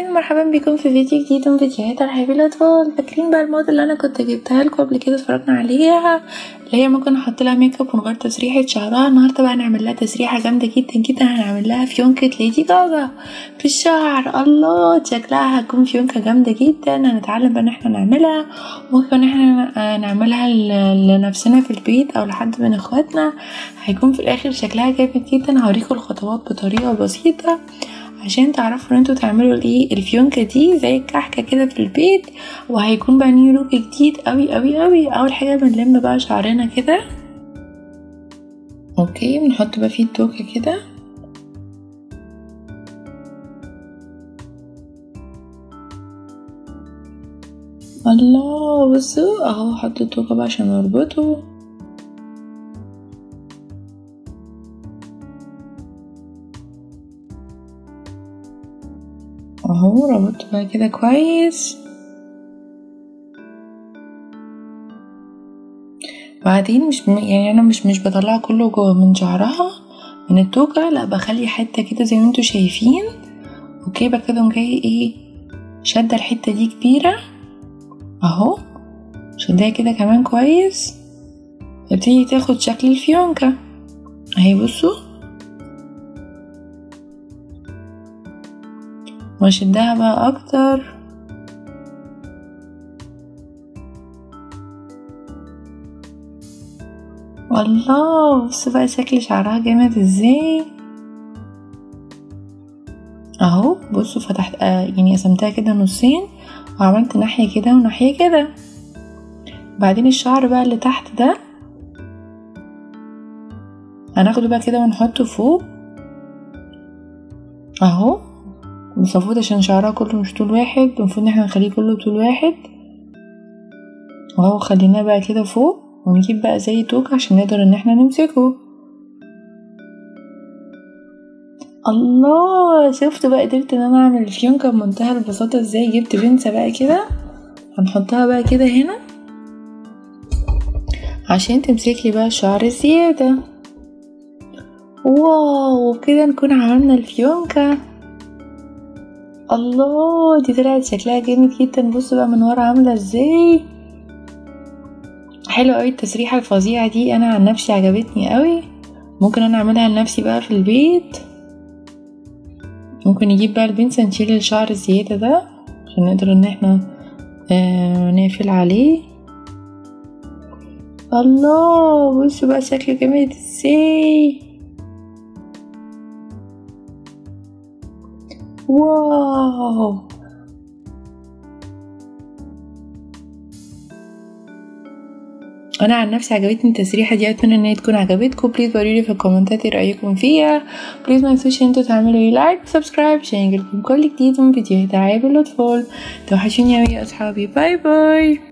اهلا ومرحبا بكم في فيديو جديد من فيديوهات العاب الاطفال فاكرين بقى الموضة اللي انا كنت جبتها لكم قبل كده اتفرجنا عليها اللي هي ممكن نحط لها ميك اب ونغير تسريحة شعرها النهارده بقى هنعمل لها تسريحة جامدة جدا جدا هنعمل لها فيونكة ليدي جاجا في الشعر الله شكلها هتكون فيونكة جامدة جدا هنتعلم بقى ان احنا نعملها ممكن ان احنا نعملها لنفسنا في البيت او لحد من اخواتنا هيكون في الاخر شكلها جامد جدا هوريكم الخطوات بطريقة بسيطة عشان تعرفوا ان انتوا تعملوا الايه الفيونكة دي زي الكحكة كده في البيت وهيكون بقى نيو لوك جديد قوي قوي قوي اول حاجة بنلم بقى شعرنا كده اوكي بنحط بقى فيه التوكة كده الله بصوا اهو حط التوكة بقى عشان نربطه اهو ربطته بقى كده كويس بعدين مش يعني انا مش مش بطلع كله جوه من شعرها من التوكة لا بخلي حتة كده زي ما انتوا شايفين اوكي بقى كده جاي ايه شادة الحتة دي كبيرة اهو شدها كده كمان كويس تبتدي تاخد شكل الفيونكة اهي بصوا واشدها بقى اكتر الله بصوا بقى شكل شعرها جامد ازاي اهو بصوا فتحت آه يعني قسمتها كده نصين وعملت ناحية كده وناحية كده بعدين الشعر بقى اللي تحت ده هناخده بقى كده ونحطه فوق اهو المفروض عشان شعرها كله مش طول واحد المفروض ان احنا نخليه كله طول واحد واهو خليناه بقى كده فوق ونجيب بقى زي توك عشان نقدر ان احنا نمسكه الله شفت بقى قدرت ان انا اعمل الفيونكة بمنتهى البساطة ازاي جبت بنسة بقى كده هنحطها بقى كده هنا عشان تمسكلي بقى الشعر الزيادة واو كده نكون عملنا الفيونكة الله دي طلعت شكلها جامد جدا بصوا بقى من ورا عامله ازاي حلو قوي التسريحه الفظيعه دي انا عن نفسي عجبتني قوي ممكن انا اعملها لنفسي بقى في البيت ممكن نجيب بقى البنسة نشيل الشعر الزيادة ده عشان نقدر ان احنا آه نقفل عليه الله بصوا بقى شكله جامد ازاي واو انا عن نفسي عجبتني التسريحه دي اتمنى ان هي تكون عجبتكم بليز قولولي في الكومنتات ايه رايكم فيها بليز ما تنسوش انتوا تعملوا لي لايك سبسكرايب عشان يجيلكم كل جديد من فيديوهات العاب الاطفال توحشوني اوي يا اصحابي باي باي